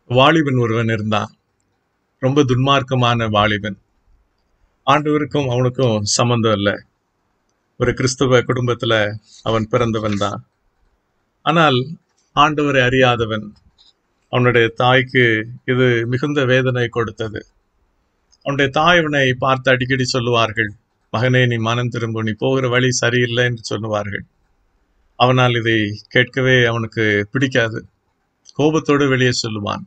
வாலிபன் ஒருவன் இருந்தான் ரொம்ப துன்மார்க்கமான வாலிபன் ஆண்டவருக்கும் அவனுக்கும் சம்பந்தம் இல்லை ஒரு கிறிஸ்தவ குடும்பத்துல அவன் பிறந்தவன் தான் ஆனால் ஆண்டவரை அறியாதவன் அவனுடைய தாய்க்கு இது மிகுந்த வேதனை கொடுத்தது அவனுடைய தாய் அவனை பார்த்து அடிக்கடி சொல்லுவார்கள் மகனே நீ மனம் திரும்ப நீ போகிற வழி சரியில்லை என்று சொல்லுவார்கள் அவனால் இதை கேட்கவே அவனுக்கு பிடிக்காது கோபத்தோடு வெளியே சொல்லுவான்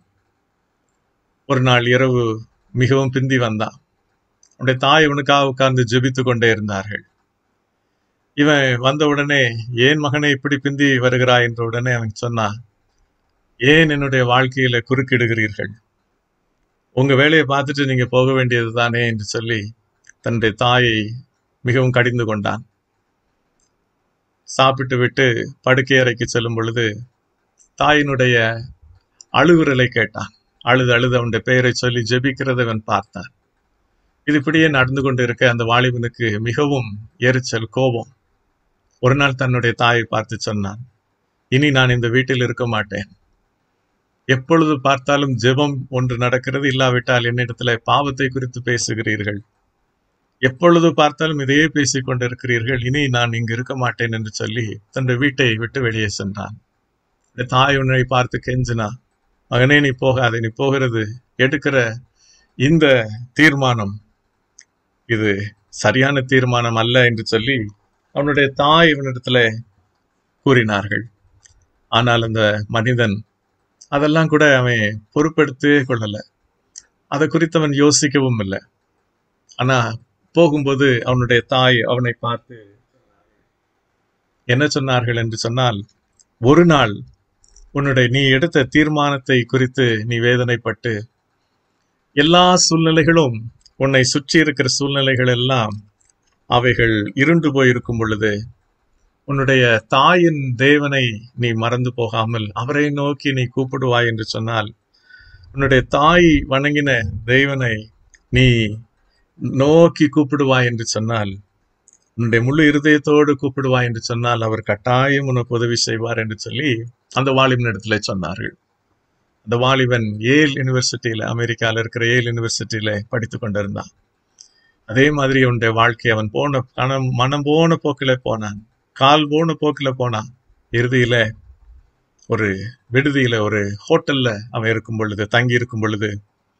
ஒரு நாள் இரவு மிகவும் பிந்தி வந்தான் அவனுடைய தாய் இவனுக்காக உட்கார்ந்து ஜெபித்து கொண்டே இருந்தார்கள் இவன் வந்த உடனே ஏன் மகனை இப்படி பிந்தி வருகிறாய் என்ற உடனே அவன் சொன்னான் ஏன் என்னுடைய வாழ்க்கையில குறுக்கிடுகிறீர்கள் உங்க வேலையை பார்த்துட்டு நீங்க போக வேண்டியது தானே என்று சொல்லி தன்னுடைய தாயை மிகவும் கடிந்து கொண்டான் சாப்பிட்டு விட்டு படுக்கை அறைக்கு செல்லும் பொழுது தாயினுடைய அழுகுரலை கேட்டான் அழுது அழுது அவனுடைய பெயரை சொல்லி ஜெபிக்கிறதை அவன் பார்த்தான் இது இப்படியே நடந்து கொண்டு இருக்க அந்த வாலிபனுக்கு மிகவும் எரிச்சல் கோபம் ஒரு நாள் தன்னுடைய தாயை பார்த்து சொன்னான் இனி நான் இந்த வீட்டில் இருக்க மாட்டேன் எப்பொழுது பார்த்தாலும் ஜெபம் ஒன்று நடக்கிறது இல்லாவிட்டால் என்னிடத்துல பாவத்தை குறித்து பேசுகிறீர்கள் எப்பொழுது பார்த்தாலும் இதையே பேசிக் கொண்டிருக்கிறீர்கள் இனி நான் இங்கு இருக்க மாட்டேன் என்று சொல்லி தன்னுடைய வீட்டை விட்டு வெளியே சென்றான் இந்த தாய் உன்னை பார்த்து கெஞ்சினா மகனே நீ போகாதே நீ போகிறது எடுக்கிற இந்த தீர்மானம் இது சரியான தீர்மானம் அல்ல என்று சொல்லி அவனுடைய தாய் இவனிடத்துல கூறினார்கள் ஆனால் அந்த மனிதன் அதெல்லாம் கூட அவன் பொறுப்பெடுத்து கொள்ளல அதை குறித்து அவன் யோசிக்கவும் இல்லை ஆனா போகும்போது அவனுடைய தாய் அவனை பார்த்து என்ன சொன்னார்கள் என்று சொன்னால் ஒரு நாள் உன்னுடைய நீ எடுத்த தீர்மானத்தை குறித்து நீ வேதனைப்பட்டு எல்லா சூழ்நிலைகளும் உன்னை சுற்றி இருக்கிற சூழ்நிலைகள் எல்லாம் அவைகள் இருண்டு போயிருக்கும் பொழுது உன்னுடைய தாயின் தேவனை நீ மறந்து போகாமல் அவரை நோக்கி நீ கூப்பிடுவாய் என்று சொன்னால் உன்னுடைய தாய் வணங்கின தேவனை நீ நோக்கி கூப்பிடுவாய் என்று சொன்னால் உன்னுடைய முழு இருதயத்தோடு கூப்பிடுவாய் என்று சொன்னால் அவர் கட்டாயம் உனக்கு உதவி செய்வார் என்று சொல்லி அந்த வாலிபன் இடத்துல சொன்னார்கள் அந்த வாலிபன் ஏல் யூனிவர்சிட்டியில அமெரிக்கால இருக்கிற ஏல் யூனிவர்சிட்டியில படித்து கொண்டிருந்தான் அதே மாதிரி அவனுடைய வாழ்க்கை அவன் போன கணம் மனம் போன போக்கில போனான் கால் போன போக்கில போனான் இறுதியில ஒரு விடுதியில ஒரு ஹோட்டல்ல அவன் இருக்கும் பொழுது தங்கி இருக்கும் பொழுது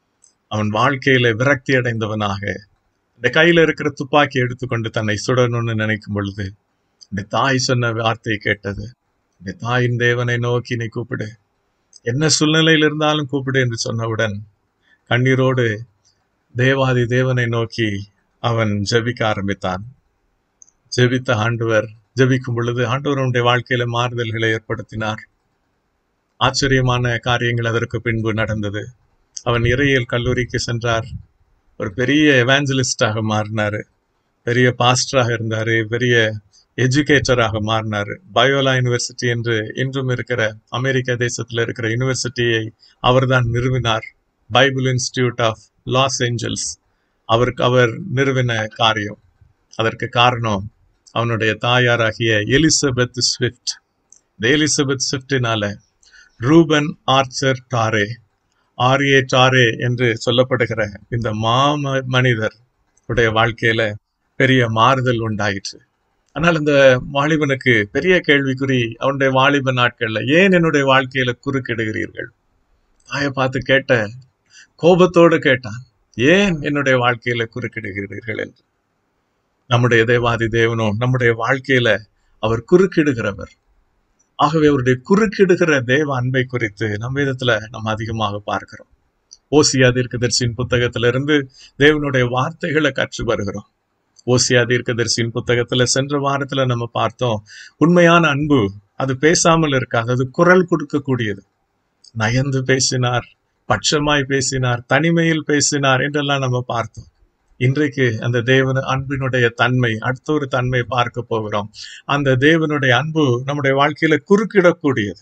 அவன் வாழ்க்கையில விரக்தி அடைந்தவனாக இந்த கையில இருக்கிற துப்பாக்கி எடுத்துக்கொண்டு தன்னை சுடணும்னு நினைக்கும் பொழுது இந்த தாய் சொன்ன வார்த்தையை கேட்டது இந்த தாயின் தேவனை நோக்கி நீ கூப்பிடு என்ன சூழ்நிலையில் இருந்தாலும் கூப்பிடு என்று சொன்னவுடன் கண்ணீரோடு தேவாதி தேவனை நோக்கி அவன் ஜெபிக்க ஆரம்பித்தான் ஜெபித்த ஆண்டவர் ஜெபிக்கும் பொழுது ஆண்டவர் அவனுடைய வாழ்க்கையில மாறுதல்களை ஏற்படுத்தினார் ஆச்சரியமான காரியங்கள் அதற்கு பின்பு நடந்தது அவன் இறையியல் கல்லூரிக்கு சென்றார் ஒரு பெரிய எவாஞ்சலிஸ்டாக மாறினாரு பெரிய பாஸ்டராக இருந்தாரு பெரிய எஜுகேட்டராக மாறினாரு பயோலா யூனிவர்சிட்டி என்று இன்றும் இருக்கிற அமெரிக்க தேசத்துல இருக்கிற யூனிவர்சிட்டியை அவர்தான் நிறுவினார் Bible Institute of Los Angeles அவருக்கு அவர் நிறுவின காரியம் அதற்கு காரணம் அவனுடைய தாயாராகிய எலிசபெத் ஸ்விஃப்ட் இந்த எலிசபெத் ஸ்விஃப்டினால Reuben Archer Torrey R A Torrey என்று சொல்லப்படுகிற இந்த மாம மனிதர் உடைய வாழ்க்கையில பெரிய மாறுதல் உண்டாயிற்று ஆனால் இந்த வாலிபனுக்கு பெரிய கேள்விக்குறி அவனுடைய வாலிப நாட்கள்ல ஏன் என்னுடைய வாழ்க்கையில குறுக்கிடுகிறீர்கள் தாயை பார்த்து கேட்ட கோபத்தோடு கேட்டான் ஏன் என்னுடைய வாழ்க்கையில குறுக்கிடுகிறீர்கள் என்று நம்முடைய தேவாதி தேவனும் நம்முடைய வாழ்க்கையில அவர் குறுக்கிடுகிறவர் ஆகவே அவருடைய குறுக்கிடுகிற தேவ அன்பை குறித்து நம் விதத்துல நம்ம அதிகமாக பார்க்கிறோம் ஓசியா தீர்க்கதரிசியின் புத்தகத்திலிருந்து தேவனுடைய வார்த்தைகளை கற்று வருகிறோம் ஓசியா தீர்க்கதரிசியின் புத்தகத்துல சென்ற வாரத்துல நம்ம பார்த்தோம் உண்மையான அன்பு அது பேசாமல் இருக்காது அது குரல் கொடுக்கக்கூடியது நயந்து பேசினார் பட்சமாய் பேசினார் தனிமையில் பேசினார் என்றெல்லாம் நம்ம பார்த்தோம் இன்றைக்கு அந்த தேவன அன்பினுடைய தன்மை அடுத்த ஒரு தன்மை பார்க்க போகிறோம் அந்த தேவனுடைய அன்பு நம்முடைய வாழ்க்கையில குறுக்கிடக்கூடியது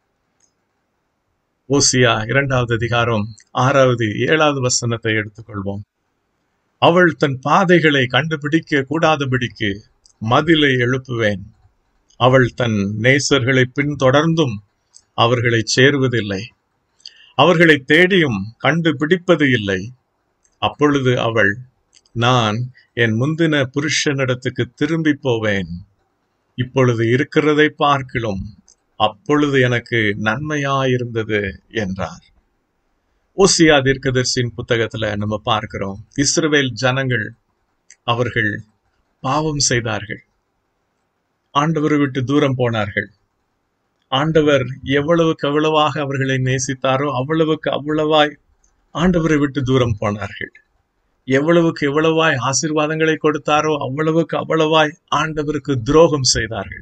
ஓசியா இரண்டாவது அதிகாரம் ஆறாவது ஏழாவது வசனத்தை எடுத்துக்கொள்வோம் அவள் தன் பாதைகளை கண்டுபிடிக்க கூடாதபடிக்கு மதிலை எழுப்புவேன் அவள் தன் நேசர்களை பின்தொடர்ந்தும் அவர்களை சேருவதில்லை அவர்களை தேடியும் கண்டுபிடிப்பது இல்லை அப்பொழுது அவள் நான் என் முந்தின புருஷனிடத்துக்கு திரும்பி போவேன் இப்பொழுது இருக்கிறதை பார்க்கிலும் அப்பொழுது எனக்கு நன்மையாயிருந்தது என்றார் ஓசியா தீர்க்கதர்சியின் புத்தகத்துல நம்ம பார்க்கிறோம் இஸ்ரவேல் ஜனங்கள் அவர்கள் பாவம் செய்தார்கள் ஆண்டவரை விட்டு தூரம் போனார்கள் ஆண்டவர் எவ்வளவுக்கு எவ்வளவாக அவர்களை நேசித்தாரோ அவ்வளவுக்கு அவ்வளவாய் ஆண்டவரை விட்டு தூரம் போனார்கள் எவ்வளவுக்கு எவ்வளவாய் ஆசீர்வாதங்களை கொடுத்தாரோ அவ்வளவுக்கு அவ்வளவாய் ஆண்டவருக்கு துரோகம் செய்தார்கள்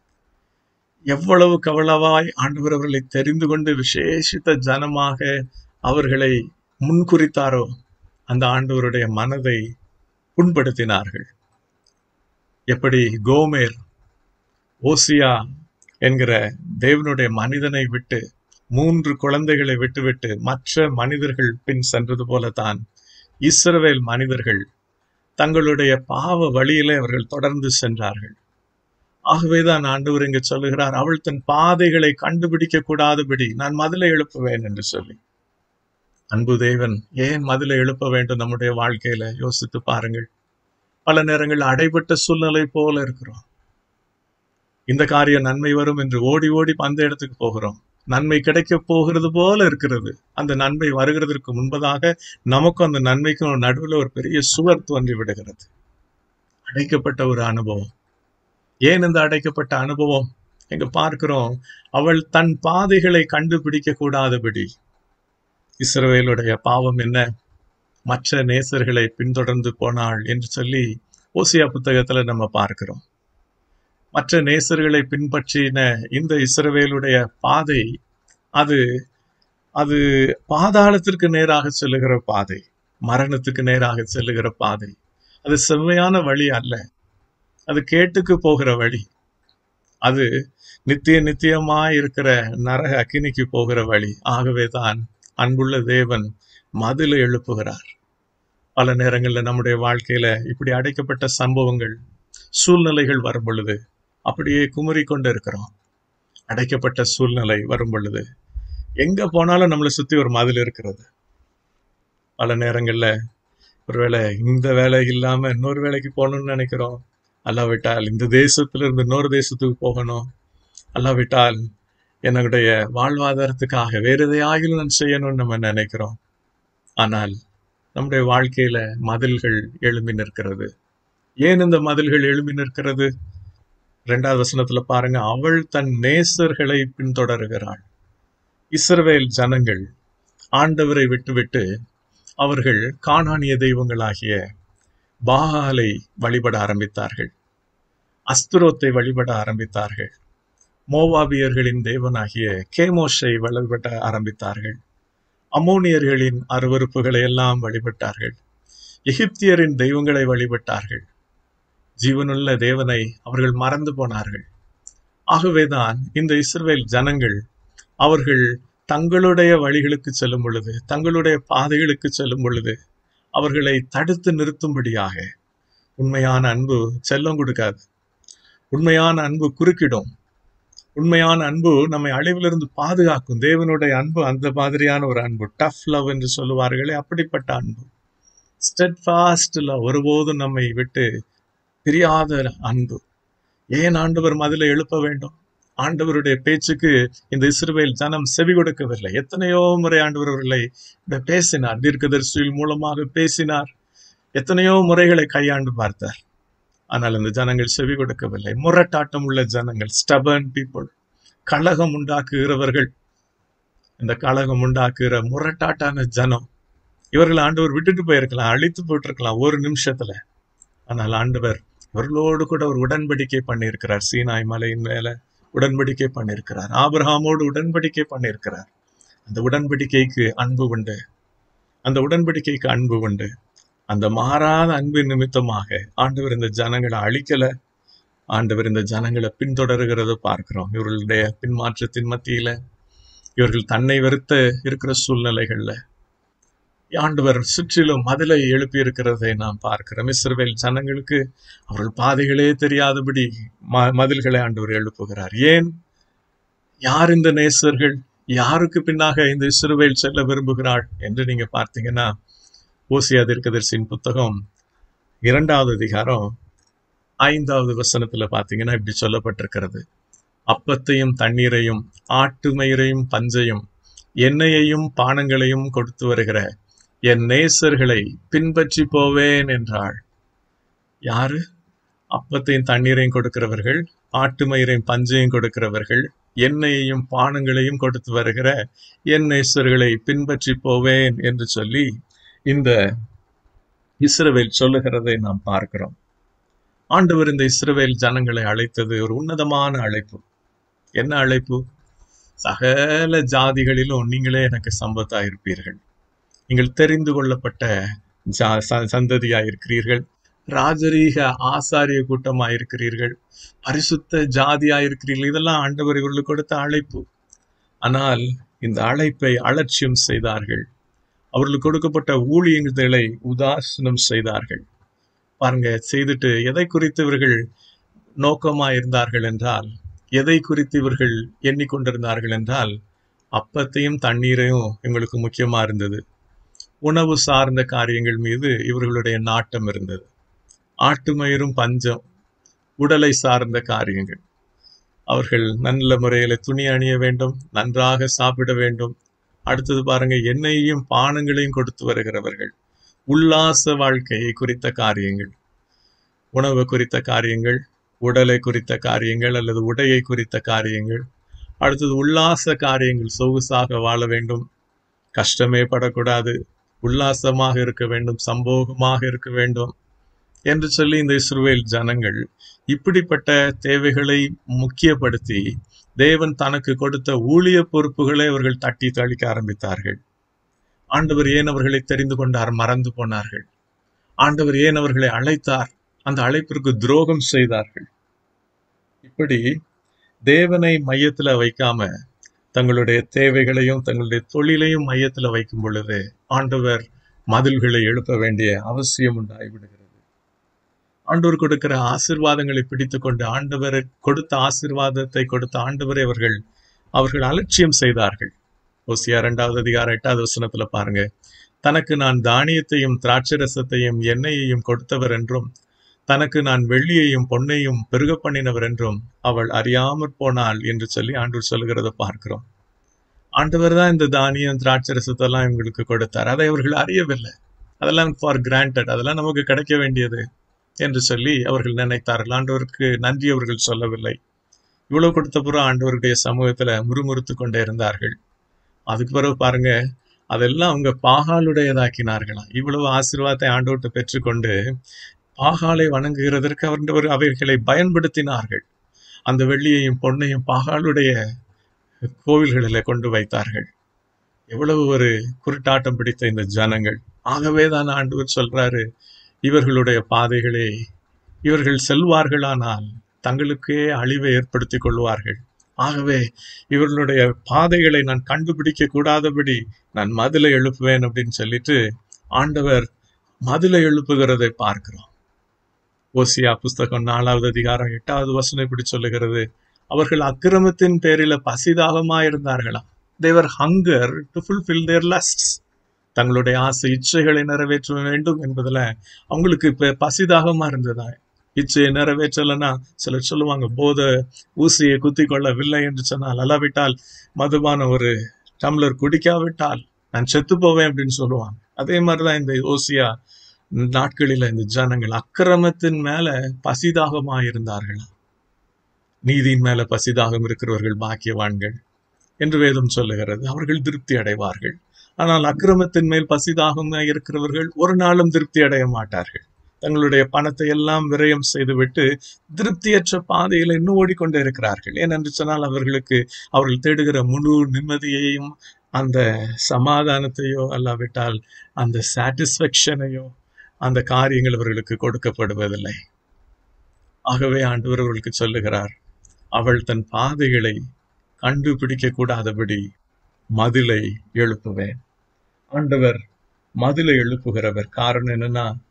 எவ்வளவுக்கு அவ்வளவாய் ஆண்டவர் அவர்களை தெரிந்து கொண்டு விசேஷித்த ஜனமாக அவர்களை முன்குறித்தாரோ அந்த ஆண்டவருடைய மனதை புண்படுத்தினார்கள் எப்படி கோமேர் ஓசியா என்கிற தேவனுடைய மனிதனை விட்டு மூன்று குழந்தைகளை விட்டுவிட்டு மற்ற மனிதர்கள் பின் சென்றது போலத்தான் இஸ்ரவேல் மனிதர்கள் தங்களுடைய பாவ வழியிலே அவர்கள் தொடர்ந்து சென்றார்கள் ஆகவேதான் ஆண்டவர் இங்கு சொல்லுகிறார் அவள் தன் பாதைகளை கண்டுபிடிக்க கூடாதபடி நான் மதிலை எழுப்புவேன் என்று சொல்லி அன்பு தேவன் ஏன் மதிலை எழுப்ப வேண்டும் நம்முடைய வாழ்க்கையில யோசித்து பாருங்கள் பல நேரங்கள் அடைபட்ட சூழ்நிலை போல இருக்கிறோம் இந்த காரியம் நன்மை வரும் என்று ஓடி ஓடி அந்த இடத்துக்கு போகிறோம் நன்மை கிடைக்க போகிறது போல இருக்கிறது அந்த நன்மை வருகிறதற்கு முன்பதாக நமக்கும் அந்த நன்மைக்கும் நடுவில் ஒரு பெரிய சுவர் தோன்றி விடுகிறது அடைக்கப்பட்ட ஒரு அனுபவம் ஏன் இந்த அடைக்கப்பட்ட அனுபவம் எங்க பார்க்கிறோம் அவள் தன் பாதைகளை கண்டுபிடிக்க கூடாதபடி இஸ்ரவேலுடைய பாவம் என்ன மற்ற நேசர்களை பின்தொடர்ந்து போனாள் என்று சொல்லி ஓசியா புத்தகத்துல நம்ம பார்க்கிறோம் மற்ற நேசர்களை பின்பற்றின இந்த இஸ்ரவேலுடைய பாதை அது அது பாதாளத்திற்கு நேராக செல்லுகிற பாதை மரணத்துக்கு நேராக செல்லுகிற பாதை அது செம்மையான வழி அல்ல அது கேட்டுக்கு போகிற வழி அது நித்திய நித்தியமாய் இருக்கிற நரக அக்கினிக்கு போகிற வழி ஆகவே தான் அன்புள்ள தேவன் மதில எழுப்புகிறார் பல நேரங்களில் நம்முடைய வாழ்க்கையில இப்படி அடைக்கப்பட்ட சம்பவங்கள் சூழ்நிலைகள் வரும் பொழுது அப்படியே குமரி கொண்டு இருக்கிறோம் அடைக்கப்பட்ட சூழ்நிலை வரும் பொழுது எங்க போனாலும் நம்மளை சுத்தி ஒரு மதில் இருக்கிறது பல நேரங்கள்ல ஒருவேளை இந்த வேலை இல்லாம இன்னொரு வேலைக்கு போகணும்னு நினைக்கிறோம் அல்லாவிட்டால் இந்த தேசத்துல இருந்து இன்னொரு தேசத்துக்கு போகணும் அல்லாவிட்டால் என்னுடைய வாழ்வாதாரத்துக்காக வேற எதையாகிலும் நான் செய்யணும்னு நம்ம நினைக்கிறோம் ஆனால் நம்முடைய வாழ்க்கையில மதில்கள் எழும்பி நிற்கிறது ஏன் இந்த மதில்கள் எழும்பி நிற்கிறது இரண்டாவது வசனத்துல பாருங்க அவள் தன் நேசர்களை பின்தொடர்கிறாள் இஸ்ரவேல் ஜனங்கள் ஆண்டவரை விட்டுவிட்டு அவர்கள் காணானிய தெய்வங்களாகிய பாகாலை வழிபட ஆரம்பித்தார்கள் அஸ்துரோத்தை வழிபட ஆரம்பித்தார்கள் மோவாபியர்களின் தேவனாகிய கேமோஷை வழிபட ஆரம்பித்தார்கள் அமோனியர்களின் அருவறுப்புகளை எல்லாம் வழிபட்டார்கள் எகிப்தியரின் தெய்வங்களை வழிபட்டார்கள் ஜீவனுள்ள தேவனை அவர்கள் மறந்து போனார்கள் ஆகவேதான் இந்த இஸ்ரவேல் ஜனங்கள் அவர்கள் தங்களுடைய வழிகளுக்கு செல்லும் பொழுது தங்களுடைய பாதைகளுக்கு செல்லும் பொழுது அவர்களை தடுத்து நிறுத்தும்படியாக உண்மையான அன்பு செல்லம் கொடுக்காது உண்மையான அன்பு குறுக்கிடும் உண்மையான அன்பு நம்மை அழிவிலிருந்து பாதுகாக்கும் தேவனுடைய அன்பு அந்த மாதிரியான ஒரு அன்பு டஃப் லவ் என்று சொல்லுவார்களே அப்படிப்பட்ட அன்பு ஸ்டெட்ஃபாஸ்ட் லவ் ஒருபோதும் நம்மை விட்டு பிரியாத அன்பு ஏன் ஆண்டவர் மதில எழுப்ப வேண்டும் ஆண்டவருடைய பேச்சுக்கு இந்த இஸ்ரவேல் ஜனம் செவி கொடுக்கவில்லை எத்தனையோ முறை ஆண்டவர் அவர்களை பேசினார் தீர்க்கதரிசியில் மூலமாக பேசினார் எத்தனையோ முறைகளை கையாண்டு பார்த்தார் ஆனால் அந்த ஜனங்கள் செவி கொடுக்கவில்லை முரட்டாட்டம் உள்ள ஜனங்கள் ஸ்டபர்ன் பீப்புள் கழகம் உண்டாக்குகிறவர்கள் இந்த கழகம் உண்டாக்குகிற முரட்டாட்டான ஜனம் இவர்கள் ஆண்டவர் விட்டுட்டு போயிருக்கலாம் அழித்து போட்டிருக்கலாம் ஒரு நிமிஷத்துல ஆனால் ஆண்டவர் இவர்களோடு கூட ஒரு உடன்படிக்கை பண்ணியிருக்கிறார் சீனாய் மலையின் மேல உடன்படிக்கை பண்ணியிருக்கிறார் ஆபிரஹாமோடு உடன்படிக்கை பண்ணியிருக்கிறார் அந்த உடன்படிக்கைக்கு அன்பு உண்டு அந்த உடன்படிக்கைக்கு அன்பு உண்டு அந்த மாறாத அன்பின் நிமித்தமாக ஆண்டவர் இந்த ஜனங்களை அழிக்கல ஆண்டவர் இந்த ஜனங்களை பின்தொடருகிறத பார்க்கிறோம் இவர்களுடைய பின்மாற்றத்தின் மத்தியில இவர்கள் தன்னை வெறுத்த இருக்கிற சூழ்நிலைகள்ல ஆண்டவர் சுற்றிலும் மதிலை எழுப்பி இருக்கிறதை நாம் பார்க்கிறோம் இஸ்ரவேல் ஜனங்களுக்கு அவர்கள் பாதைகளே தெரியாதபடி ம மதில்களை ஆண்டவர் எழுப்புகிறார் ஏன் யார் இந்த நேசர்கள் யாருக்கு பின்னாக இந்த இஸ்ரவேல் செல்ல விரும்புகிறாள் என்று நீங்க பார்த்தீங்கன்னா ஓசியா தீர்க்கதரிசியின் புத்தகம் இரண்டாவது அதிகாரம் ஐந்தாவது வசனத்துல பாத்தீங்கன்னா இப்படி சொல்லப்பட்டிருக்கிறது அப்பத்தையும் தண்ணீரையும் ஆட்டு மயிரையும் பஞ்சையும் எண்ணெயையும் பானங்களையும் கொடுத்து வருகிற என் நேசர்களை பின்பற்றி போவேன் என்றாள் யாரு அப்பத்தையும் தண்ணீரையும் கொடுக்கிறவர்கள் ஆட்டு மயிரையும் பஞ்சையும் கொடுக்கிறவர்கள் எண்ணெயையும் பானங்களையும் கொடுத்து வருகிற என் நேசர்களை பின்பற்றி போவேன் என்று சொல்லி இந்த இஸ்ரவேல் சொல்லுகிறதை நாம் பார்க்கிறோம் ஆண்டவர் இந்த இஸ்ரவேல் ஜனங்களை அழைத்தது ஒரு உன்னதமான அழைப்பு என்ன அழைப்பு சகல ஜாதிகளிலும் நீங்களே எனக்கு சம்பத்தா இருப்பீர்கள் நீங்கள் தெரிந்து கொள்ளப்பட்ட ஜா- ச- சந்ததியா இருக்கிறீர்கள் ராஜரீக ஆசாரிய கூட்டமா இருக்கிறீர்கள் பரிசுத்த ஜாதியா இருக்கிறீர்கள் இதெல்லாம் ஆண்டவர் இவர்களுக்கு கொடுத்த அழைப்பு ஆனால் இந்த அழைப்பை அலட்சியம் செய்தார்கள் அவர்களுக்கு கொடுக்கப்பட்ட ஊழியங்களை உதாசீனம் செய்தார்கள் பாருங்க செய்துட்டு எதை குறித்து இவர்கள் நோக்கமா இருந்தார்கள் என்றால் எதை குறித்து இவர்கள் எண்ணிக்கொண்டிருந்தார்கள் என்றால் அப்பத்தையும் தண்ணீரையும் இவங்களுக்கு முக்கியமா இருந்தது உணவு சார்ந்த காரியங்கள் மீது இவர்களுடைய நாட்டம் இருந்தது ஆட்டு மயிரும் பஞ்சம் உடலை சார்ந்த காரியங்கள் அவர்கள் நல்ல முறையில துணி அணிய வேண்டும் நன்றாக சாப்பிட வேண்டும் அடுத்தது பாருங்க எண்ணெயையும் பானங்களையும் கொடுத்து வருகிறவர்கள் உல்லாச வாழ்க்கையை குறித்த காரியங்கள் உணவு குறித்த காரியங்கள் உடலை குறித்த காரியங்கள் அல்லது உடையை குறித்த காரியங்கள் அடுத்தது உல்லாச காரியங்கள் சொகுசாக வாழ வேண்டும் கஷ்டமே படக்கூடாது உல்லாசமாக இருக்க வேண்டும் சம்போகமாக இருக்க வேண்டும் என்று சொல்லி இந்த இஸ்ரவேல் ஜனங்கள் இப்படிப்பட்ட தேவைகளை முக்கியப்படுத்தி தேவன் தனக்கு கொடுத்த ஊழிய பொறுப்புகளை அவர்கள் தட்டி தளிக்க ஆரம்பித்தார்கள் ஆண்டவர் ஏன் அவர்களை தெரிந்து கொண்டார் மறந்து போனார்கள் ஆண்டவர் ஏன் அவர்களை அழைத்தார் அந்த அழைப்பிற்கு துரோகம் செய்தார்கள் இப்படி தேவனை மையத்துல வைக்காம தங்களுடைய தேவைகளையும் தங்களுடைய தொழிலையும் மையத்துல வைக்கும் பொழுது ஆண்டவர் மதில்களை எழுப்ப வேண்டிய அவசியம் உண்டாகிவிடுகிறது ஆண்டவர் கொடுக்கிற ஆசிர்வாதங்களை பிடித்துக் கொண்டு ஆண்டவர் கொடுத்த ஆசிர்வாதத்தை கொடுத்த ஆண்டவரை அவர்கள் அவர்கள் அலட்சியம் செய்தார்கள் ஓசியா இரண்டாவது அதிகாரம் எட்டாவது வசனத்துல பாருங்க தனக்கு நான் தானியத்தையும் திராட்சரசத்தையும் எண்ணெயையும் கொடுத்தவர் என்றும் தனக்கு நான் வெள்ளியையும் பொன்னையும் பெருக பண்ணினவர் என்றும் அவள் அறியாமற் போனாள் என்று சொல்லி ஆண்டவர் சொல்லுகிறத பார்க்கிறோம் ஆண்டவர் தான் இந்த தானியம் திராட்சரசத்தெல்லாம் இவங்களுக்கு கொடுத்தார் அதை அவர்கள் அறியவில்லை அதெல்லாம் ஃபார் கிராண்டட் அதெல்லாம் நமக்கு கிடைக்க வேண்டியது என்று சொல்லி அவர்கள் நினைத்தார்கள் ஆண்டவருக்கு நன்றி அவர்கள் சொல்லவில்லை இவ்வளவு கொடுத்த பிறகு ஆண்டவருடைய சமூகத்துல முறுமுறுத்து கொண்டே இருந்தார்கள் அதுக்கு பிறகு பாருங்க அதெல்லாம் அவங்க பாகாலுடையதாக்கினார்களாம் இவ்வளவு ஆசீர்வாதத்தை ஆண்டவர்கிட்ட பெற்றுக்கொண்டு பாகாலை வணங்குகிறதற்கு அவர் அவைகளை பயன்படுத்தினார்கள் அந்த வெள்ளியையும் பொன்னையும் பாகாலுடைய கோவில்களில கொண்டு வைத்தார்கள் எவ்வளவு ஒரு குருட்டாட்டம் பிடித்த இந்த ஜனங்கள் ஆகவே தான் ஆண்டவர் சொல்றாரு இவர்களுடைய பாதைகளே இவர்கள் செல்வார்களானால் தங்களுக்கே அழிவை ஏற்படுத்திக் கொள்வார்கள் ஆகவே இவர்களுடைய பாதைகளை நான் கண்டுபிடிக்க கூடாதபடி நான் மதிலை எழுப்புவேன் அப்படின்னு சொல்லிட்டு ஆண்டவர் மதிலை எழுப்புகிறதை பார்க்கிறோம் ஓசியா புஸ்தகம் நாலாவது அதிகாரம் எட்டாவது வசனம் இப்படி சொல்லுகிறது அவர்கள் அக்கிரமத்தின் பேரில பசிதாகமா இருந்தார்களாம் they were hunger to fulfil their lust தங்களுடைய ஆசை இச்சைகளை நிறைவேற்ற வேண்டும் என்பதுல அவங்களுக்கு இப்ப பசிதாகமா இருந்ததா இச்சையை நிறைவேற்றலைன்னா சிலர் சொல்லுவாங்க போத ஊசியை குத்தி கொள்ளவில்லை என்று சொன்னால் அல்லாவிட்டால் மதுபான ஒரு டம்ளர் குடிக்காவிட்டால் நான் செத்து போவேன் அப்படின்னு சொல்லுவாங்க அதே மாதிரிதான் இந்த ஓசியா நாட்களில இந்த ஜனங்கள் அக்கிரமத்தின் மேல பசிதாகமா இருந்தார்களா நீதியின் மேல பசிதாகம் இருக்கிறவர்கள் பாக்கியவான்கள் என்று வேதம் சொல்லுகிறது அவர்கள் திருப்தி அடைவார்கள் ஆனால் அக்கிரமத்தின் மேல் பசிதாகம் இருக்கிறவர்கள் ஒரு நாளும் திருப்தி அடைய மாட்டார்கள் தங்களுடைய பணத்தை எல்லாம் விரயம் செய்துவிட்டு திருப்தியற்ற பாதையில் இன்னும் ஓடிக்கொண்டே இருக்கிறார்கள் ஏனென்று சொன்னால் அவர்களுக்கு அவர்கள் தேடுகிற முழு நிம்மதியையும் அந்த சமாதானத்தையோ அல்லாவிட்டால் அந்த சாட்டிஸ்பேக்ஷனையோ அந்த காரியங்கள் அவர்களுக்கு கொடுக்கப்படுவதில்லை ஆகவே ஆண்டவர் அவர்களுக்கு சொல்லுகிறார் அவள் தன் பாதைகளை கண்டுபிடிக்க கூடாதபடி மதிலை எழுப்புவேன் ஆண்டவர் மதிலை எழுப்புகிறவர் காரணம் என்னன்னா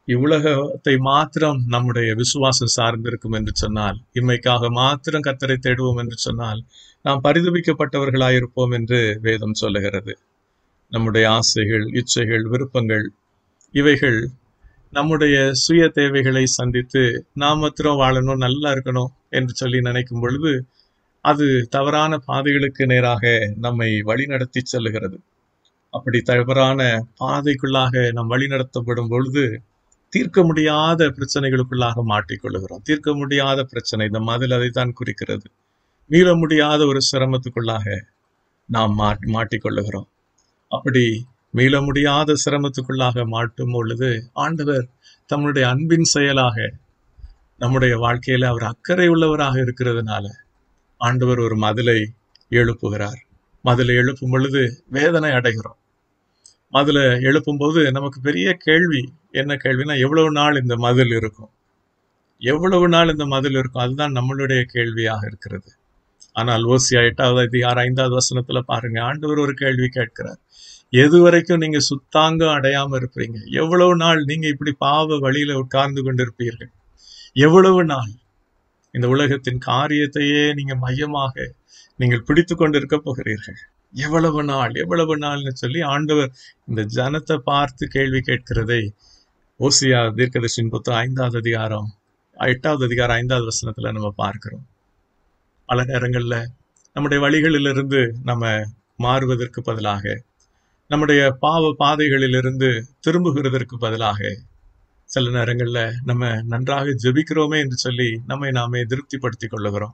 இவ்வுலகத்தை மாத்திரம் நம்முடைய விசுவாசம் சார்ந்திருக்கும் என்று சொன்னால் இம்மைக்காக மாத்திரம் கத்தரை தேடுவோம் என்று சொன்னால் நாம் பரிதபிக்கப்பட்டவர்களாயிருப்போம் என்று வேதம் சொல்லுகிறது நம்முடைய ஆசைகள் இச்சைகள் விருப்பங்கள் இவைகள் நம்முடைய சுய தேவைகளை சந்தித்து நாம் மாத்திரம் வாழணும் நல்லா இருக்கணும் என்று சொல்லி நினைக்கும் பொழுது அது தவறான பாதைகளுக்கு நேராக நம்மை வழிநடத்தி செல்லுகிறது அப்படி தவறான பாதைக்குள்ளாக நாம் வழிநடத்தப்படும் பொழுது தீர்க்க முடியாத பிரச்சனைகளுக்குள்ளாக மாட்டிக்கொள்ளுகிறோம் தீர்க்க முடியாத பிரச்சனை இந்த மதில் அதைத்தான் குறிக்கிறது மீள முடியாத ஒரு சிரமத்துக்குள்ளாக நாம் மாட் மாட்டிக்கொள்ளுகிறோம் அப்படி மீள முடியாத சிரமத்துக்குள்ளாக மாட்டும் பொழுது ஆண்டவர் தம்முடைய அன்பின் செயலாக நம்முடைய வாழ்க்கையில அவர் அக்கறை உள்ளவராக இருக்கிறதுனால ஆண்டவர் ஒரு மதிலை எழுப்புகிறார் மதிலை எழுப்பும் பொழுது வேதனை அடைகிறோம் மதிலை எழுப்பும்போது நமக்கு பெரிய கேள்வி என்ன கேள்வினா எவ்வளவு நாள் இந்த மதில் இருக்கும் எவ்வளவு நாள் இந்த மதில் இருக்கும் அதுதான் நம்மளுடைய கேள்வியாக இருக்கிறது ஆனால் ஓசியா எட்டாவது அதிகாரம் ஐந்தாவது வசனத்துல பாருங்க ஆண்டவர் ஒரு கேள்வி கேட்கிறார் எது வரைக்கும் நீங்க சுத்தாங்க அடையாம இருப்பீங்க எவ்வளவு நாள் நீங்க இப்படி பாவ வழியில உட்கார்ந்து கொண்டிருப்பீர்கள் எவ்வளவு நாள் இந்த உலகத்தின் காரியத்தையே நீங்க மையமாக நீங்கள் பிடித்து கொண்டிருக்க போகிறீர்கள் எவ்வளவு நாள் எவ்வளவு நாள்னு சொல்லி ஆண்டவர் இந்த ஜனத்தை பார்த்து கேள்வி கேட்கிறதை ஓசியா தீர்க்கதர்ஷின் புத்தகம் ஐந்தாவது அதிகாரம் எட்டாவது அதிகாரம் ஐந்தாவது வசனத்துல நம்ம பார்க்கிறோம் பல நேரங்கள்ல நம்முடைய வழிகளிலிருந்து நம்ம மாறுவதற்கு பதிலாக நம்முடைய பாவ பாதைகளிலிருந்து திரும்புகிறதற்கு பதிலாக சில நேரங்கள்ல நம்ம நன்றாக ஜெபிக்கிறோமே என்று சொல்லி நம்மை நாமே திருப்திப்படுத்திக் கொள்ளுகிறோம்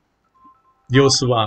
யோசுவா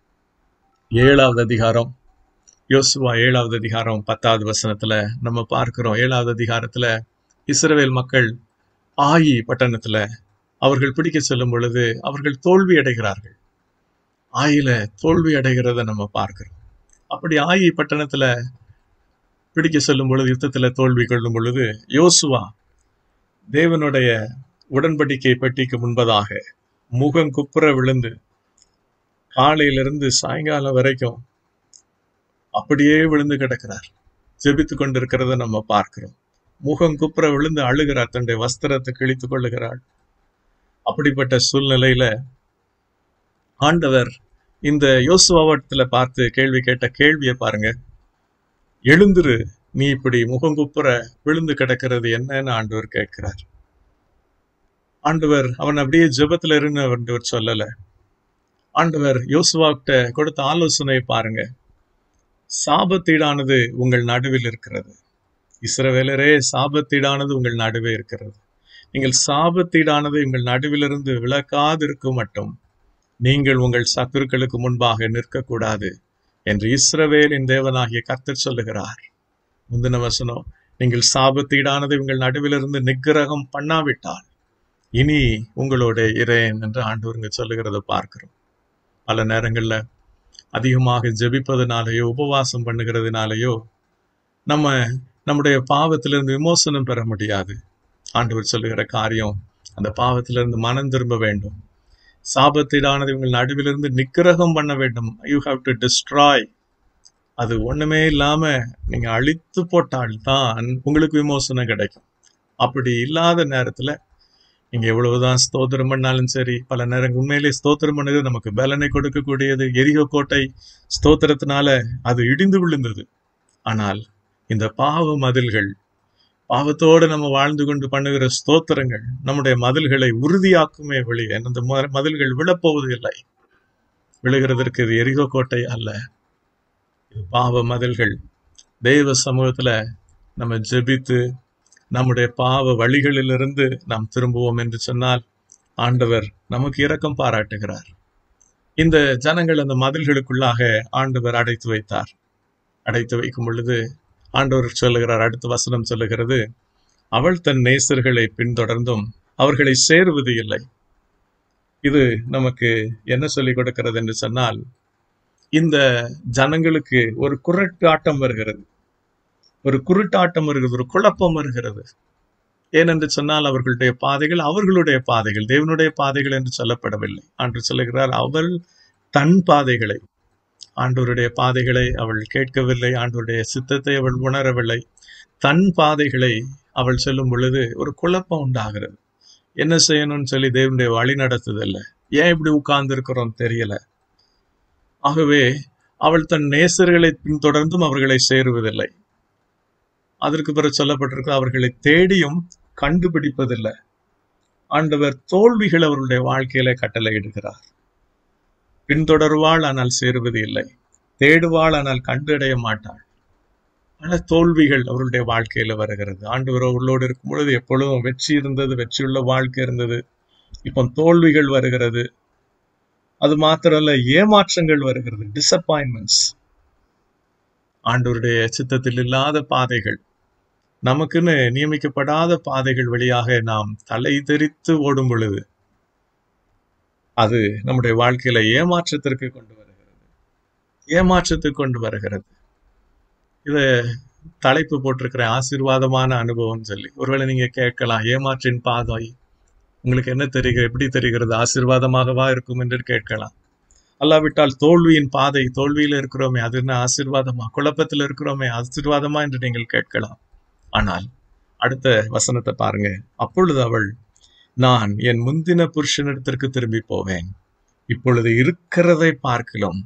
ஏழாவது அதிகாரம் யோசுவா ஏழாவது அதிகாரம் பத்தாவது வசனத்துல நம்ம பார்க்கிறோம் ஏழாவது அதிகாரத்துல இஸ்ரவேல் மக்கள் ஆயி பட்டணத்துல அவர்கள் பிடிக்க செல்லும் பொழுது அவர்கள் தோல்வி அடைகிறார்கள் ஆயில தோல்வி அடைகிறத நம்ம பார்க்கிறோம் அப்படி ஆயி பட்டணத்துல பிடிக்க செல்லும் பொழுது யுத்தத்துல தோல்வி கொள்ளும் பொழுது யோசுவா தேவனுடைய உடன்படிக்கை பெட்டிக்கு முன்பதாக முகம் குப்புற விழுந்து காலையிலிருந்து சாயங்காலம் வரைக்கும் அப்படியே விழுந்து கிடக்கிறார் ஜெபித்து கொண்டிருக்கிறத நம்ம பார்க்கிறோம் முகம் குப்புற விழுந்து அழுகிறார் தன்னுடைய வஸ்திரத்தை கிழித்துக் கொள்ளுகிறாள் அப்படிப்பட்ட சூழ்நிலையில ஆண்டவர் இந்த யோசுவாவத்துல பார்த்து கேள்வி கேட்ட கேள்வியை பாருங்க எழுந்துரு நீ இப்படி முகங்குப்புற விழுந்து கிடக்கிறது என்னன்னு ஆண்டவர் கேட்கிறார் ஆண்டவர் அவன் அப்படியே ஜெபத்துல இருந்து ஆண்டவர் சொல்லல ஆண்டவர் யோசுவாக்கிட்ட கொடுத்த ஆலோசனை பாருங்க சாபத்தீடானது உங்கள் நடுவில் இருக்கிறது இஸ்ரவேலரே சாபத்தீடானது உங்கள் நடுவே இருக்கிறது நீங்கள் சாபத்தீடானதை உங்கள் நடுவிலிருந்து விலக்காதிருக்கும் மட்டும் நீங்கள் உங்கள் சத்துருக்களுக்கு முன்பாக நிற்கக்கூடாது என்று இஸ்ரவேலின் தேவனாகிய கர்த்தர் சொல்லுகிறார் முந்தின வசனம் நீங்கள் சாபத்தீடானதை உங்கள் நடுவிலிருந்து நிக்கிரகம் பண்ணாவிட்டால் இனி உங்களோட இரேன் என்று ஆண்டவருங்க சொல்லுகிறத பார்க்கிறோம் பல நேரங்கள்ல அதிகமாக ஜெபிப்பதனாலேயோ உபவாசம் பண்ணுகிறதுனாலேயோ நம்ம நம்முடைய பாவத்திலிருந்து விமோசனம் பெற முடியாது ஆண்டவர் சொல்லுகிற காரியம் அந்த பாவத்திலிருந்து மனம் திரும்ப வேண்டும் சாபத்திலானது உங்கள் நடுவிலிருந்து நிக்கிரகம் பண்ண வேண்டும் யூ ஹாவ் டு டிஸ்ட்ராய் அது ஒண்ணுமே இல்லாம நீங்க அழித்து போட்டால்தான் உங்களுக்கு விமோசனம் கிடைக்கும் அப்படி இல்லாத நேரத்துல நீங்க எவ்வளவுதான் ஸ்தோத்திரம் பண்ணாலும் சரி பல நேரம் உண்மையிலே ஸ்தோத்திரம் பண்ணது நமக்கு பலனை கொடுக்கக்கூடியது எரிகோ கோட்டை ஸ்தோத்திரத்தினால அது இடிந்து விழுந்தது ஆனால் இந்த பாவ மதில்கள் பாவத்தோடு நம்ம வாழ்ந்து கொண்டு பண்ணுகிற ஸ்தோத்திரங்கள் நம்முடைய மதில்களை உறுதியாக்குமே வெளியே அந்த ம- மதில்கள் விழப்போவது இல்லை விழுகிறதற்கு இது எரிகோ கோட்டை அல்ல இது பாவ மதில்கள் தெய்வ சமூகத்துல நம்ம ஜெபித்து நம்முடைய பாவ வழிகளிலிருந்து நாம் திரும்புவோம் என்று சொன்னால் ஆண்டவர் நமக்கு இரக்கம் பாராட்டுகிறார் இந்த ஜனங்கள் அந்த மதில்களுக்குள்ளாக ஆண்டவர் அடைத்து வைத்தார் அடைத்து வைக்கும் பொழுது ஆண்டவர் சொல்லுகிறார் அடுத்த வசனம் சொல்லுகிறது அவள் தன் நேசர்களை பின்தொடர்ந்தும் அவர்களை சேருவது இல்லை இது நமக்கு என்ன சொல்லிக் கொடுக்கிறது என்று சொன்னால் இந்த ஜனங்களுக்கு ஒரு குரட்டாட்டம் வருகிறது ஒரு குருட்டாட்டம் வருகிறது ஒரு குழப்பம் வருகிறது ஏனென்று சொன்னால் அவர்களுடைய பாதைகள் அவர்களுடைய பாதைகள் தேவனுடைய பாதைகள் என்று சொல்லப்படவில்லை ஆண்டு சொல்லுகிறார் அவள் தன் பாதைகளை ஆண்டவருடைய பாதைகளை அவள் கேட்கவில்லை ஆண்டவருடைய சித்தத்தை அவள் உணரவில்லை தன் பாதைகளை அவள் சொல்லும் பொழுது ஒரு குழப்பம் உண்டாகிறது என்ன செய்யணும்னு சொல்லி தேவனுடைய வழி நடத்துதல்ல ஏன் இப்படி உட்கார்ந்து இருக்கிறோம் தெரியல ஆகவே அவள் தன் நேசர்களை பின்தொடர்ந்தும் அவர்களை சேருவதில்லை அதற்கு பிறகு சொல்லப்பட்டிருக்கு அவர்களை தேடியும் கண்டுபிடிப்பதில்லை ஆண்டவர் தோல்விகள் அவருடைய வாழ்க்கையில கட்டளையிடுகிறார் பின்தொடர்வாள் ஆனால் சேருவது இல்லை தேடுவாள் ஆனால் கண்டடைய மாட்டாள் பல தோல்விகள் அவருடைய வாழ்க்கையில வருகிறது ஆண்டவர் அவர்களோடு இருக்கும் பொழுது எப்பொழுதும் வெற்றி இருந்தது வெற்றியுள்ள வாழ்க்கை இருந்தது இப்போ தோல்விகள் வருகிறது அது மாத்திரமல்ல ஏமாற்றங்கள் வருகிறது டிசப்பாயின்மெண்ட்ஸ் ஆண்டவருடைய சித்தத்தில் இல்லாத பாதைகள் நமக்குன்னு நியமிக்கப்படாத பாதைகள் வழியாக நாம் தலை தெரித்து ஓடும் பொழுது அது நம்முடைய வாழ்க்கையில ஏமாற்றத்திற்கு கொண்டு வருகிறது ஏமாற்றத்துக்கு கொண்டு வருகிறது இத தலைப்பு போட்டிருக்கிற ஆசீர்வாதமான அனுபவம் சொல்லி ஒருவேளை நீங்க கேட்கலாம் ஏமாற்றின் பாதை உங்களுக்கு என்ன தெரிகிறது எப்படி தெரிகிறது ஆசீர்வாதமாகவா இருக்கும் என்று கேட்கலாம் அல்லாவிட்டால் தோல்வியின் பாதை தோல்வியில இருக்கிறோமே அது என்ன ஆசீர்வாதமா குழப்பத்தில் இருக்கிறோமே ஆசீர்வாதமா என்று நீங்கள் கேட்கலாம் ஆனால் அடுத்த வசனத்தை பாருங்க அப்பொழுது அவள் நான் என் முந்தின புருஷனிடத்திற்கு திரும்பி போவேன் இப்பொழுது இருக்கிறதை பார்க்கலாம்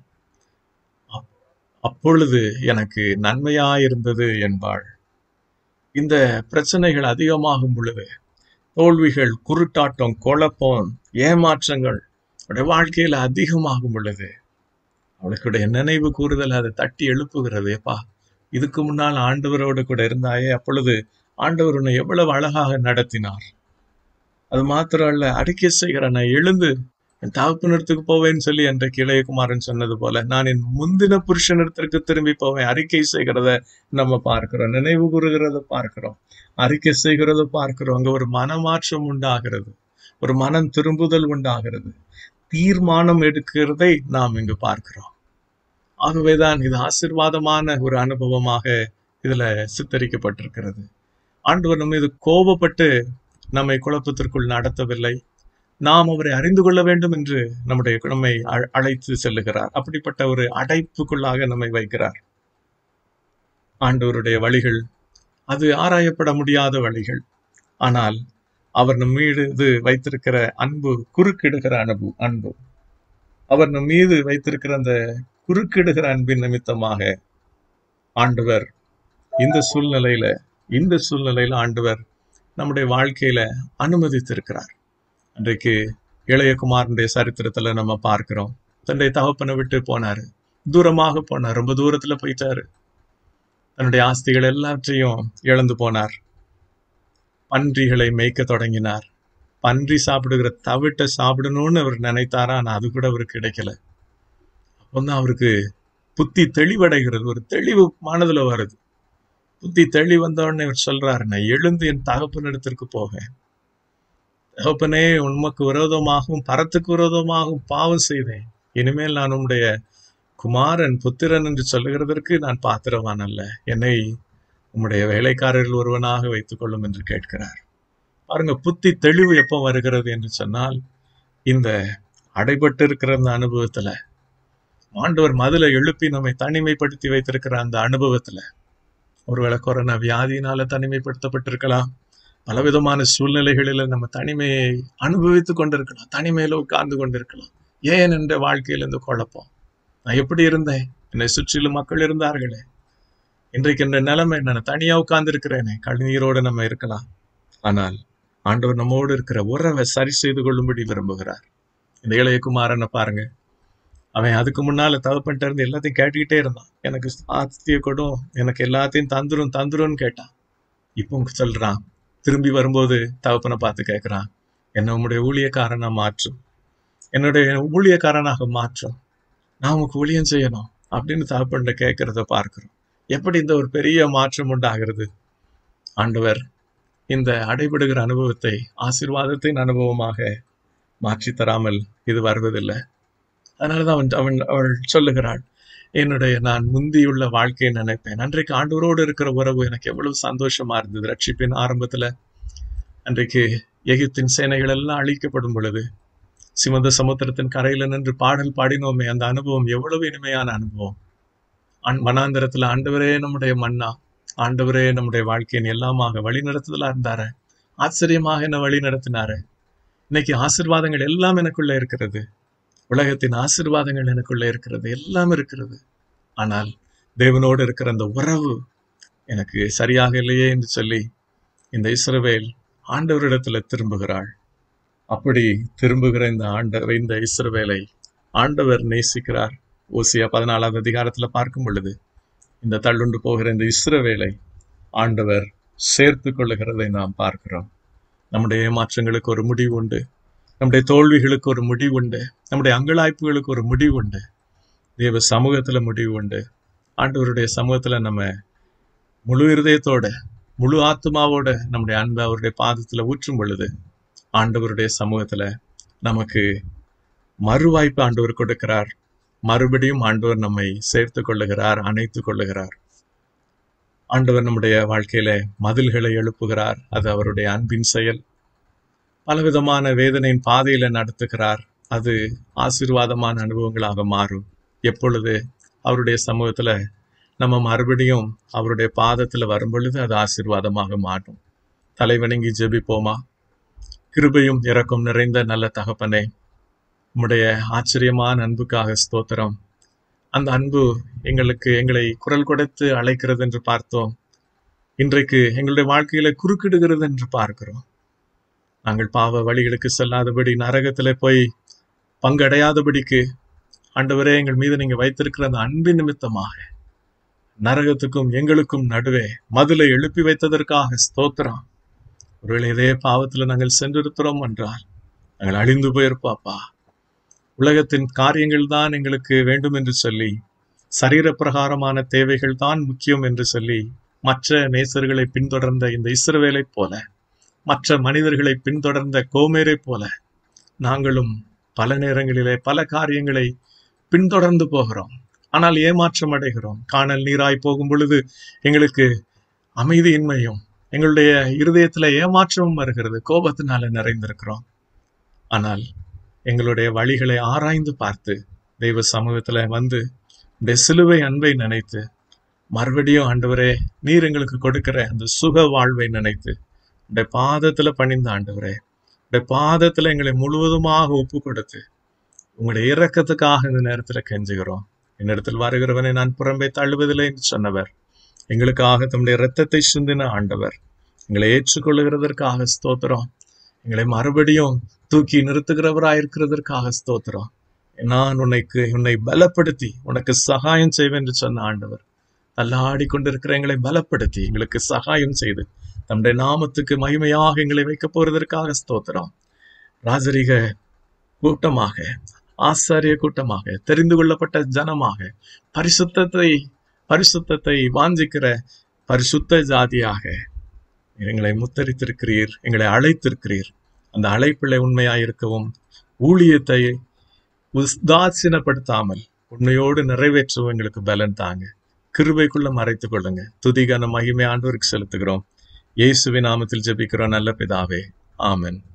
அப்பொழுது எனக்கு நன்மையாயிருந்தது என்பாள் இந்த பிரச்சனைகள் அதிகமாகும் பொழுது தோல்விகள் குருட்டாட்டம் குழப்பம் ஏமாற்றங்கள் அவருடைய வாழ்க்கையில அதிகமாகும் பொழுது அவளுக்குடைய நினைவு கூறுதல் அதை தட்டி எழுப்புகிறது எப்பா இதுக்கு முன்னால் ஆண்டவரோடு கூட இருந்தாயே அப்பொழுது ஆண்டவர் உன்னை எவ்வளவு அழகாக நடத்தினார் அது மாத்திரம் அல்ல அறிக்கை செய்கிற நான் எழுந்து என் தகப்பனிடத்துக்கு போவேன்னு சொல்லி அன்றைக்கு இளையகுமாரன் சொன்னது போல நான் என் முந்தின புருஷனிடத்திற்கு திரும்பி போவேன் அறிக்கை செய்கிறத நம்ம பார்க்கிறோம் நினைவு கூறுகிறத பார்க்கிறோம் அறிக்கை செய்கிறத பார்க்கிறோம் அங்க ஒரு மனமாற்றம் உண்டாகிறது ஒரு மனம் திரும்புதல் உண்டாகிறது தீர்மானம் எடுக்கிறதை நாம் இங்கு பார்க்கிறோம் ஆகவேதான் இது ஆசிர்வாதமான ஒரு அனுபவமாக இதுல சித்தரிக்கப்பட்டிருக்கிறது ஆண்டவர் நம்ம இது கோபப்பட்டு நம்மை குழப்பத்திற்குள் நடத்தவில்லை நாம் அவரை அறிந்து கொள்ள வேண்டும் என்று நம்முடைய நம்மை அழைத்து செல்லுகிறார் அப்படிப்பட்ட ஒரு அடைப்புக்குள்ளாக நம்மை வைக்கிறார் ஆண்டவருடைய வழிகள் அது ஆராயப்பட முடியாத வழிகள் ஆனால் அவர் நம் மீது வைத்திருக்கிற அன்பு குறுக்கிடுகிற அன்பு அன்பு அவர் நம் மீது வைத்திருக்கிற அந்த குறுக்கிடுகிற அன்பின் நிமித்தமாக ஆண்டவர் இந்த சூழ்நிலையில இந்த சூழ்நிலையில ஆண்டவர் நம்முடைய வாழ்க்கையில அனுமதித்திருக்கிறார் அன்றைக்கு இளையகுமாரனுடைய சரித்திரத்துல நம்ம பார்க்கிறோம் தன்னுடைய தகப்பனை விட்டு போனாரு தூரமாக போனார் ரொம்ப தூரத்துல போயிட்டாரு தன்னுடைய ஆஸ்திகள் எல்லாவற்றையும் இழந்து போனார் பன்றிகளை மேய்க்க தொடங்கினார் பன்றி சாப்பிடுகிற தவிட்டை சாப்பிடணும்னு அவர் நினைத்தாரா ஆனா அது கூட அவருக்கு கிடைக்கல அப்போதான் அவருக்கு புத்தி தெளிவடைகிறது ஒரு தெளிவு மனதுல வருது புத்தி தெளி வந்தோடனே அவர் சொல்றாரு நான் எழுந்து என் தகப்பனிடத்திற்கு போவேன் தகப்பனே உண்மைக்கு விரோதமாகவும் பரத்துக்கு விரோதமாகவும் பாவம் செய்தேன் இனிமேல் நான் உம்முடைய குமாரன் புத்திரன் என்று சொல்லுகிறதற்கு நான் பாத்திரவான் அல்ல என்னை உம்முடைய வேலைக்காரர்கள் ஒருவனாக வைத்துக் கொள்ளும் என்று கேட்கிறார் பாருங்க புத்தி தெளிவு எப்போ வருகிறது என்று சொன்னால் இந்த அடைபட்டு இருக்கிற அந்த அனுபவத்துல ஆண்டவர் மதுல எழுப்பி நம்மை தனிமைப்படுத்தி வைத்திருக்கிற அந்த அனுபவத்துல ஒருவேளை கொரோனா வியாதியினால தனிமைப்படுத்தப்பட்டிருக்கலாம் பலவிதமான சூழ்நிலைகளில நம்ம தனிமையை அனுபவித்துக் கொண்டிருக்கலாம் தனிமையில உட்கார்ந்து கொண்டிருக்கலாம் ஏன் என்ற வாழ்க்கையில் இந்த குழப்பம் நான் எப்படி இருந்தேன் என்னை சுற்றிலும் மக்கள் இருந்தார்களே இன்றைக்கு இந்த நிலைமை நான் தனியா உட்கார்ந்து இருக்கிறேனே கண்ணீரோடு நம்ம இருக்கலாம் ஆனால் ஆண்டவர் நம்மோடு இருக்கிற உறவை சரி செய்து கொள்ளும்படி விரும்புகிறார் இந்த இளையகுமாரனை பாருங்க அவன் அதுக்கு முன்னால தகப்பன்ட்டு இருந்து எல்லாத்தையும் கேட்டுக்கிட்டே இருந்தான் எனக்கு ஆஸ்திய கொடும் எனக்கு எல்லாத்தையும் தந்துரும் தந்துரும்னு கேட்டான் இப்போ சொல்றான் திரும்பி வரும்போது தகப்பனை பார்த்து கேட்கிறான் என்ன உம்முடைய ஊழியக்காரனா மாற்றும் என்னுடைய ஊழியக்காரனாக மாற்றும் நான் உனக்கு ஊழியம் செய்யணும் அப்படின்னு தகப்பன்ட்ட கேட்கறத பார்க்கிறோம் எப்படி இந்த ஒரு பெரிய மாற்றம் உண்டாகிறது ஆண்டவர் இந்த அடைபடுகிற அனுபவத்தை ஆசீர்வாதத்தின் அனுபவமாக மாற்றி தராமல் இது வருவதில்லை அதனாலதான் அவன் அவன் அவள் சொல்லுகிறாள் என்னுடைய நான் முந்தியுள்ள வாழ்க்கையை நினைப்பேன் அன்றைக்கு ஆண்டவரோடு இருக்கிற உறவு எனக்கு எவ்வளவு சந்தோஷமா இருந்தது ரட்சிப்பின் ஆரம்பத்துல அன்றைக்கு எகிப்தின் சேனைகள் எல்லாம் அழிக்கப்படும் பொழுது சிவந்த சமுத்திரத்தின் கரையில நின்று பாடல் பாடினோமே அந்த அனுபவம் எவ்வளவு இனிமையான அனுபவம் அன் வனாந்திரத்துல ஆண்டவரே நம்முடைய மன்னா ஆண்டவரே நம்முடைய வாழ்க்கையின் எல்லாமாக வழி நடத்துதலா இருந்தாரு ஆச்சரியமாக என்ன வழி நடத்தினாரு இன்னைக்கு ஆசிர்வாதங்கள் எல்லாம் எனக்குள்ள இருக்கிறது உலகத்தின் ஆசிர்வாதங்கள் எனக்குள்ள இருக்கிறது எல்லாம் இருக்கிறது ஆனால் தேவனோடு இருக்கிற அந்த உறவு எனக்கு சரியாக இல்லையே என்று சொல்லி இந்த இஸ்ரவேல் ஆண்டவரிடத்துல திரும்புகிறாள் அப்படி திரும்புகிற இந்த ஆண்ட இந்த இஸ்ரவேலை ஆண்டவர் நேசிக்கிறார் ஓசியா பதினாலாவது அதிகாரத்துல பார்க்கும் பொழுது இந்த தள்ளுண்டு போகிற இந்த இஸ்ரவேலை ஆண்டவர் சேர்த்து கொள்ளுகிறதை நாம் பார்க்கிறோம் நம்முடைய ஏமாற்றங்களுக்கு ஒரு முடிவு உண்டு நம்முடைய தோல்விகளுக்கு ஒரு முடிவு உண்டு நம்முடைய அங்கலாய்ப்புகளுக்கு ஒரு முடிவு உண்டு தேவ சமூகத்துல முடிவு உண்டு ஆண்டவருடைய சமூகத்துல நம்ம முழு இருதயத்தோட முழு ஆத்மாவோட நம்முடைய அன்பை அவருடைய பாதத்துல ஊற்றும் பொழுது ஆண்டவருடைய சமூகத்துல நமக்கு மறுவாய்ப்பு ஆண்டவர் கொடுக்கிறார் மறுபடியும் ஆண்டவர் நம்மை சேர்த்து கொள்ளுகிறார் அணைத்து கொள்ளுகிறார் ஆண்டவர் நம்முடைய வாழ்க்கையில மதில்களை எழுப்புகிறார் அது அவருடைய அன்பின் செயல் பலவிதமான வேதனையின் பாதையில நடத்துகிறார் அது ஆசீர்வாதமான அனுபவங்களாக மாறும் எப்பொழுது அவருடைய சமூகத்துல நம்ம மறுபடியும் அவருடைய பாதத்துல வரும் பொழுது அது ஆசீர்வாதமாக மாறும் தலைவணங்கி ஜெபிப்போமா கிருபையும் இரக்கம் நிறைந்த நல்ல தகப்பனே உம்முடைய ஆச்சரியமான அன்புக்காக ஸ்தோத்திரம் அந்த அன்பு எங்களுக்கு எங்களை குரல் கொடுத்து அழைக்கிறது என்று பார்த்தோம் இன்றைக்கு எங்களுடைய வாழ்க்கையில குறுக்கிடுகிறது என்று பார்க்கிறோம் நாங்கள் பாவ வழிகளுக்கு செல்லாதபடி நரகத்துல போய் பங்கடையாதபடிக்கு ஆண்டவரே எங்கள் மீது நீங்க வைத்திருக்கிற அந்த அன்பின் நிமித்தமாக நரகத்துக்கும் எங்களுக்கும் நடுவே மதுளை எழுப்பி வைத்ததற்காக ஸ்தோத்திரம் ஒருவேளை இதே பாவத்துல நாங்கள் சென்றிருக்கிறோம் என்றால் நாங்கள் அழிந்து போயிருப்பாப்பா உலகத்தின் காரியங்கள் தான் எங்களுக்கு வேண்டும் என்று சொல்லி சரீர பிரகாரமான தேவைகள் தான் முக்கியம் என்று சொல்லி மற்ற நேசர்களை பின்தொடர்ந்த இந்த இஸ்ரவேலை போல மற்ற மனிதர்களை பின்தொடர்ந்த கோமேரை போல நாங்களும் பல நேரங்களிலே பல காரியங்களை பின்தொடர்ந்து போகிறோம் ஆனால் ஏமாற்றம் அடைகிறோம் காணல் நீராய் போகும் பொழுது எங்களுக்கு அமைதியின்மையும் எங்களுடைய இருதயத்துல ஏமாற்றமும் வருகிறது கோபத்தினால நிறைந்திருக்கிறோம் ஆனால் எங்களுடைய வழிகளை ஆராய்ந்து பார்த்து தெய்வ சமூகத்துல வந்து இந்த சிலுவை அன்பை நினைத்து மறுபடியும் ஆண்டவரே நீர் எங்களுக்கு கொடுக்கிற அந்த சுக வாழ்வை நினைத்து உடைய பாதத்துல பணிந்த ஆண்டவரே உடைய பாதத்துல எங்களை முழுவதுமாக ஒப்பு கொடுத்து உங்களுடைய இரக்கத்துக்காக இந்த நேரத்துல கெஞ்சுகிறோம் என்னிடத்தில் வருகிறவனை நான் புறம்பே தள்ளுவதில்லை என்று சொன்னவர் எங்களுக்காக தம்முடைய இரத்தத்தை சிந்தின ஆண்டவர் எங்களை ஏற்றுக்கொள்ளுகிறதற்காக ஸ்தோத்திரம் எங்களை மறுபடியும் தூக்கி நிறுத்துகிறவராயிருக்கிறதற்காக ஸ்தோத்திரம் நான் உன்னைக்கு உன்னை பலப்படுத்தி உனக்கு சகாயம் செய்வேன் என்று சொன்ன ஆண்டவர் தள்ளாடி கொண்டிருக்கிற எங்களை பலப்படுத்தி எங்களுக்கு சகாயம் செய்து நம்முடைய நாமத்துக்கு மகிமையாக எங்களை வைக்க போறதற்காக ஸ்தோத்திரம் ராஜரிக கூட்டமாக ஆசாரிய கூட்டமாக தெரிந்து கொள்ளப்பட்ட ஜனமாக பரிசுத்தத்தை பரிசுத்தத்தை வாஞ்சிக்கிற பரிசுத்த ஜாதியாக எங்களை முத்தரித்திருக்கிறீர் எங்களை அழைத்திருக்கிறீர் அந்த அழைப்பிலை உண்மையாயிருக்கவும் ஊழியத்தை உதாசீனப்படுத்தாமல் உண்மையோடு நிறைவேற்றவும் எங்களுக்கு பலன் தாங்க கிருபைக்குள்ள மறைத்துக் கொள்ளுங்க துதிகான மகிமை ஆண்டவருக்கு செலுத்துகிறோம் இயேசுவின் நாமத்தில் ஜெபிக்கிறோம் நல்ல பிதாவே ஆமென்